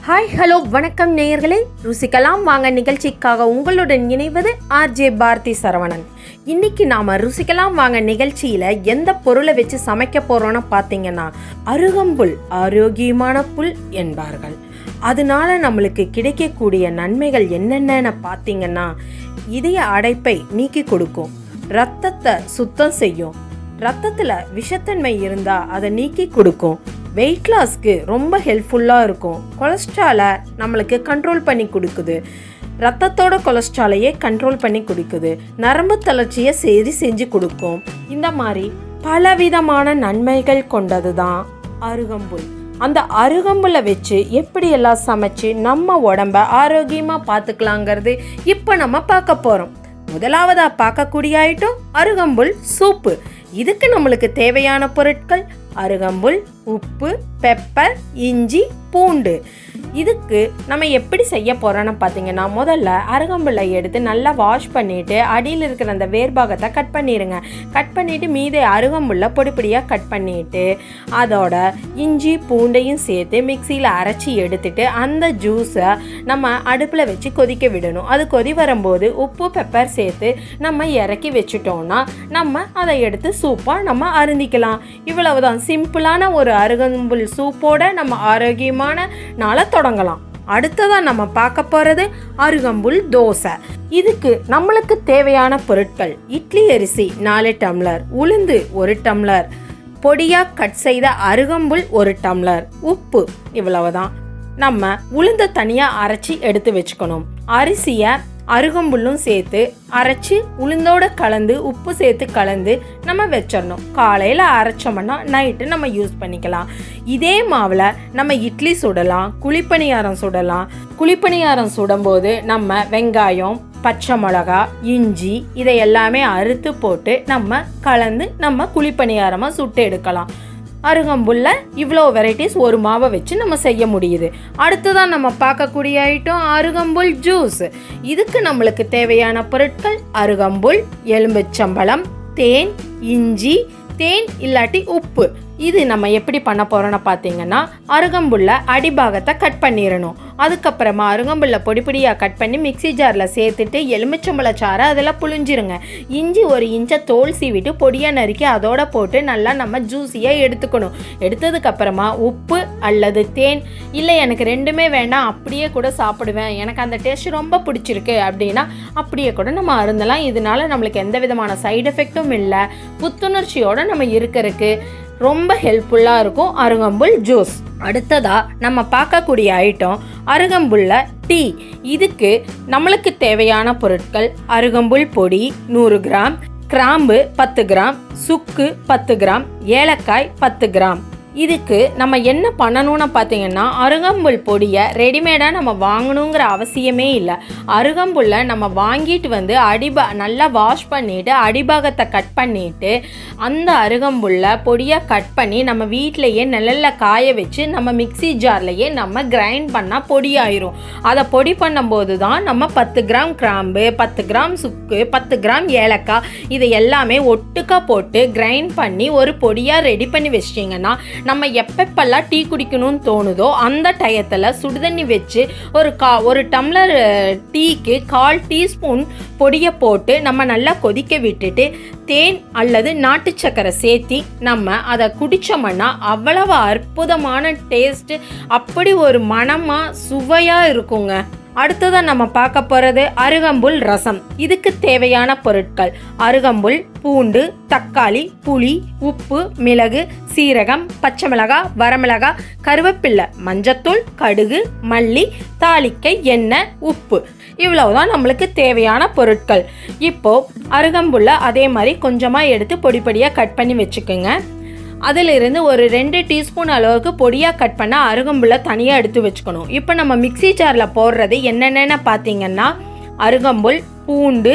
hi hello வணக்கம் நேயர்களே ருசிக்கலாம் வாங்க நிகழ்ச்சிக்காக உங்களுடன் இணைவது ஆர்ஜே பாரதி சரவணன் இன்னைக்கு நாம ருசிக்கலாம் வாங்க நிகழ்ச்சியில எந்த பொருளை வச்சு சமைக்க போறோம்னு பார்த்தீங்கன்னா அருகம்புல் ஆரோக்கியமான புல் என்பார்கள் அதனால நம்மளுக்கு கிடைக்கக்கூடிய நன்மைகள் என்னென்னு பார்த்தீங்கன்னா இதய அடைப்பை நீக்கி கொடுக்கும் ரத்தத்தை சுத்தம் செய்யும் ரத்தத்துல விஷத்தன்மை இருந்தா அதை நீக்கி கொடுக்கும் வெயிட் லாஸ்க்கு ரொம்ப ஹெல்ப்ஃபுல்லாக இருக்கும் கொலஸ்ட்ராலை நம்மளுக்கு கண்ட்ரோல் பண்ணி கொடுக்குது ரத்தத்தோட கொலஸ்ட்ராலையே கண்ட்ரோல் பண்ணி கொடுக்குது நரம்பு தளர்ச்சியை சரி செஞ்சு கொடுக்கும் இந்த மாதிரி பலவிதமான நன்மைகள் கொண்டது தான் அருகம்புல் அந்த அருகம்புல்லை வச்சு எப்படியெல்லாம் சமைச்சு நம்ம உடம்ப ஆரோக்கியமாக பார்த்துக்கலாங்கிறது இப்போ நம்ம பார்க்க போகிறோம் முதலாவதா பார்க்கக்கூடிய ஐட்டம் அருகம்புல் சூப்பு இதுக்கு நம்மளுக்கு தேவையான பொருட்கள் அருகம்புல் உப்பு பெப்பர் இஞ்சி பூண்டு இதுக்கு நம்ம எப்படி செய்ய போகிறோன்னு பார்த்தீங்கன்னா முதல்ல அருகம்புல்லை எடுத்து நல்லா வாஷ் பண்ணிவிட்டு அடியில் இருக்கிற அந்த வேர்பாகத்தை கட் பண்ணிடுங்க கட் பண்ணிவிட்டு மீதி அருகம்புல்லை பொடி பொடியாக கட் பண்ணிவிட்டு அதோட இஞ்சி பூண்டையும் சேர்த்து மிக்சியில் அரைச்சி எடுத்துட்டு அந்த ஜூஸை நம்ம அடுப்பில் வச்சு கொதிக்க விடணும் அது கொதி வரும்போது உப்பு பெப்பர் சேர்த்து நம்ம இறக்கி வச்சுட்டோம்னா நம்ம அதை எடுத்து சூப்பாக நம்ம அருந்திக்கலாம் இவ்வளவுதான் சிம்பிளான ஒரு அருகம்புல் சூப்போட நம்ம ஆரோக்கியமான நாளை தொடங்கலாம் அடுத்ததா நம்ம பார்க்க போறது அருகம்புல் தோசை இதுக்கு நம்மளுக்கு தேவையான பொருட்கள் இட்லி அரிசி நாலு டம்ளர் உளுந்து ஒரு டம்ளர் பொடியா கட் செய்த அருகம்புல் ஒரு டம்ளர் உப்பு இவ்வளவுதான் நம்ம உளுந்த தனியா அரைச்சி எடுத்து வச்சுக்கணும் அரிசியை அருகம்புல்லும் சேர்த்து அரைச்சி உளுந்தோட கலந்து உப்பு சேர்த்து கலந்து நம்ம வச்சிடணும் காலையில் அரைச்சோம்னா நைட்டு நம்ம யூஸ் பண்ணிக்கலாம் இதே மாவில் நம்ம இட்லி சுடலாம் குழிப்பணியாரம் சுடலாம் குழிப்பணியாரம் சுடும்போது நம்ம வெங்காயம் பச்சை மிளகா இஞ்சி இதை எல்லாமே அறுத்து போட்டு நம்ம கலந்து நம்ம குழிப்பணியாரமாக சுட்டு எடுக்கலாம் அருகம்புல்ல இவ்வளோ வெரைட்டிஸ் ஒரு மாவை வச்சு நம்ம செய்ய முடியுது அடுத்ததான் நம்ம பார்க்கக்கூடிய ஐட்டம் அருகம்புல் ஜூஸ் இதுக்கு நம்மளுக்கு தேவையான பொருட்கள் அருகம்புல் எலும்புச்சம்பழம் தேன் இஞ்சி தேன் இல்லாட்டி உப்பு இது நம்ம எப்படி பண்ண போறோம்னு பார்த்தீங்கன்னா அருகம்புல்ல அடிபாகத்தை கட் பண்ணிடணும் அதுக்கப்புறமா அருகம்புல்ல பொடி பொடியாக கட் பண்ணி மிக்ஸி ஜாரில் சேர்த்துட்டு எலுமிச்சம்பழ சாறை அதில் புழிஞ்சிருங்க இஞ்சி ஒரு இன்ச்சை தோல் சீவிட்டு பொடியாக நறுக்கி அதோட போட்டு நல்லா நம்ம ஜூஸியாக எடுத்துக்கணும் எடுத்ததுக்கப்புறமா உப்பு அல்லது தேன் இல்லை எனக்கு ரெண்டுமே வேண்டாம் அப்படியே கூட சாப்பிடுவேன் எனக்கு அந்த டேஸ்ட் ரொம்ப பிடிச்சிருக்கு அப்படின்னா அப்படியே கூட நம்ம அருந்தலாம் இதனால நம்மளுக்கு எந்த விதமான சைடு எஃபெக்ட்டும் இல்லை புத்துணர்ச்சியோட நம்ம இருக்கிறதுக்கு ரொம்ப ஹெல்ப்ஃபுல்லாக இருக்கும் அருகம்புல் ஜூஸ் அடுத்ததா நம்ம பார்க்கக்கூடிய ஐட்டம் அருகம்புல்ல டீ இதுக்கு நம்மளுக்கு தேவையான பொருட்கள் அருகம்புல் பொடி நூறு கிராம் கிராம்பு பத்து கிராம் சுக்கு பத்து கிராம் ஏலக்காய் பத்து கிராம் இதுக்கு நம்ம என்ன பண்ணணும்னு பார்த்தீங்கன்னா அருகம்புல் பொடியை ரெடிமேடாக நம்ம வாங்கணுங்கிற அவசியமே இல்லை அருகம்புல்லை நம்ம வாங்கிட்டு வந்து அடிபா நல்லா வாஷ் பண்ணிவிட்டு அடிபாகத்தை கட் பண்ணிவிட்டு அந்த அருகம்புல்லை பொடியாக கட் பண்ணி நம்ம வீட்டிலையே நிழலில் காய வச்சு நம்ம மிக்ஸி ஜார்லையே நம்ம கிரைண்ட் பண்ணால் பொடி ஆயிரும் அதை பொடி பண்ணும்போது தான் நம்ம பத்து கிராம் கிராம்பு பத்து கிராம் சுக்கு பத்து கிராம் ஏலக்காய் இதை எல்லாமே ஒட்டுக்கா போட்டு கிரைண்ட் பண்ணி ஒரு பொடியாக ரெடி பண்ணி வச்சிட்டிங்கன்னா நம்ம எப்பப்பெல்லாம் டீ குடிக்கணும்னு தோணுதோ அந்த டயத்தில் சுடுதண்ணி வச்சு ஒரு கா ஒரு டம்ளர் அஹ், டீக்கு கால் டீஸ்பூன் பொடியை போட்டு நம்ம நல்லா கொதிக்க விட்டுட்டு தேன் அல்லது நாட்டு சக்கரை சேர்த்தி நம்ம அதை குடித்தோம்னா அவ்வளவு அற்புதமான டேஸ்ட்டு அப்படி ஒரு மனமாக சுவையாக இருக்குங்க அடுத்ததான் நம்ம பார்க்க போகிறது அருகம்புல் ரசம் இதுக்கு தேவையான பொருட்கள் அருகம்புல் பூண்டு தக்காளி புளி உப்பு மிளகு சீரகம் பச்சை மிளகாய் வரமிளகாய் கருவேப்பில்லை மஞ்சத்தூள் கடுகு மல்லி தாளிக்கை எண்ணெய் உப்பு இவ்வளவுதான் நம்மளுக்கு தேவையான பொருட்கள் இப்போ அருகம்புல்ல அதே மாதிரி கொஞ்சமாக எடுத்து பொடி பொடியாக கட் பண்ணி வச்சுக்கோங்க அதிலிருந்து ஒரு ரெண்டு டீஸ்பூன் அளவுக்கு பொடியாக கட் பண்ண அருகம்புல்லை தனியாக எடுத்து வச்சுக்கணும் இப்போ நம்ம மிக்ஸி ஜாரில் போடுறது என்னென்னு பார்த்தீங்கன்னா அருகம்புல் பூண்டு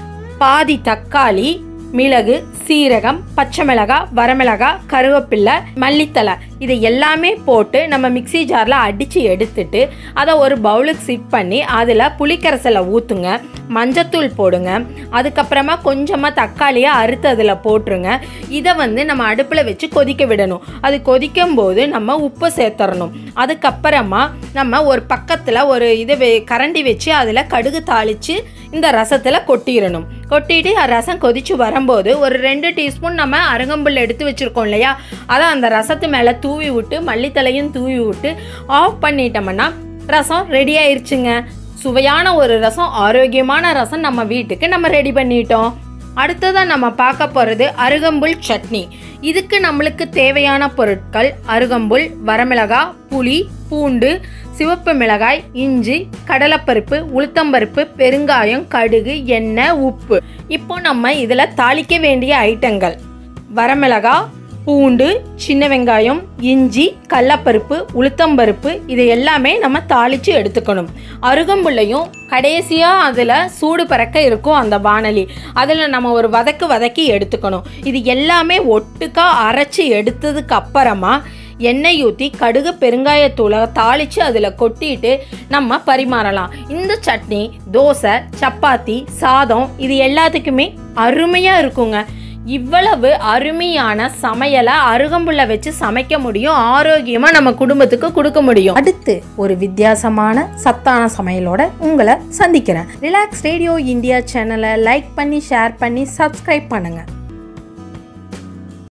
பாதி தக்காளி மிளகு சீரகம் பச்சை மிளகாய் வரமிளகாய் கருவேப்பில்லை மல்லித்தலை இதை எல்லாமே போட்டு நம்ம மிக்ஸி ஜாரில் அடித்து எடுத்துட்டு அதை ஒரு பவுலுக்கு சிட் பண்ணி அதில் புளிக்கரைசலை ஊற்றுங்க மஞ்சத்தூள் போடுங்க அதுக்கப்புறமா கொஞ்சமாக தக்காளியை அறுத்து அதில் போட்டுருங்க இதை வந்து நம்ம அடுப்பில் வச்சு கொதிக்க விடணும் அது கொதிக்கும் போது நம்ம உப்பு சேர்த்துறணும் அதுக்கப்புறமா நம்ம ஒரு பக்கத்தில் ஒரு இதை வெ- கரண்டி வச்சு அதில் கடுகு தாளித்து இந்த ரசத்தில் கொட்டிடணும் கொட்டிட்டு அ- ரசம் கொதிச்சு வரும்போது ஒரு ரெண்டு டீஸ்பூன் நம்ம அருகம்புல் எடுத்து வச்சுருக்கோம் இல்லையா அதை அந்த ரசத்து மேலே தூவி விட்டு மல்லித்தலையும் தூவி விட்டு ஆஃப் பண்ணிட்டோம்னா ரசம் ரெடி ஆயிருச்சுங்க சுவையான ஒரு ரசம் ஆரோக்கியமான ரசம் நம்ம வீட்டுக்கு நம்ம ரெடி பண்ணிட்டோம் அடுத்ததாக நம்ம பார்க்க போகிறது அருகம்புல் சட்னி இதுக்கு நம்மளுக்கு தேவையான பொருட்கள் அருகம்புல் வரமிளகா புளி பூண்டு சிவப்பு மிளகாய் இஞ்சி கடலைப்பருப்பு உளுத்தம்பருப்பு பெருங்காயம் கடுகு எண்ணெய் உப்பு இப்போ நம்ம இதில் தாளிக்க வேண்டிய ஐட்டங்கள் வரமிளகா பூண்டு சின்ன வெங்காயம் இஞ்சி கடலப்பருப்பு உளுத்தம்பருப்பு இது எல்லாமே நம்ம தாளித்து எடுத்துக்கணும் அருகம்புல்லையும் கடைசியாக அதில் சூடு பறக்க இருக்கும் அந்த வானலி அதில் நம்ம ஒரு வதக்கு வதக்கி எடுத்துக்கணும் இது எல்லாமே ஒட்டுக்கா அரைச்சி எடுத்ததுக்கு அப்புறமா எண்ணெய் ஊற்றி கடுகு பெருங்காயத்தூளை தாளித்து அதில் கொட்டிட்டு நம்ம பரிமாறலாம் இந்த சட்னி தோசை சப்பாத்தி சாதம் இது எல்லாத்துக்குமே அருமையாக இருக்குங்க இவ்வளவு அருமையான சமையலை அருகம்புல்ல வச்சு சமைக்க முடியும் ஆரோக்கியமாக நம்ம குடும்பத்துக்கு கொடுக்க முடியும் அடுத்து ஒரு வித்தியாசமான சத்தான சமையலோட உங்களை சந்திக்கிறேன் ரிலாக்ஸ் ரேடியோ இந்தியா சேனலை லைக் பண்ணி ஷேர் பண்ணி சப்ஸ்கிரைப் பண்ணுங்க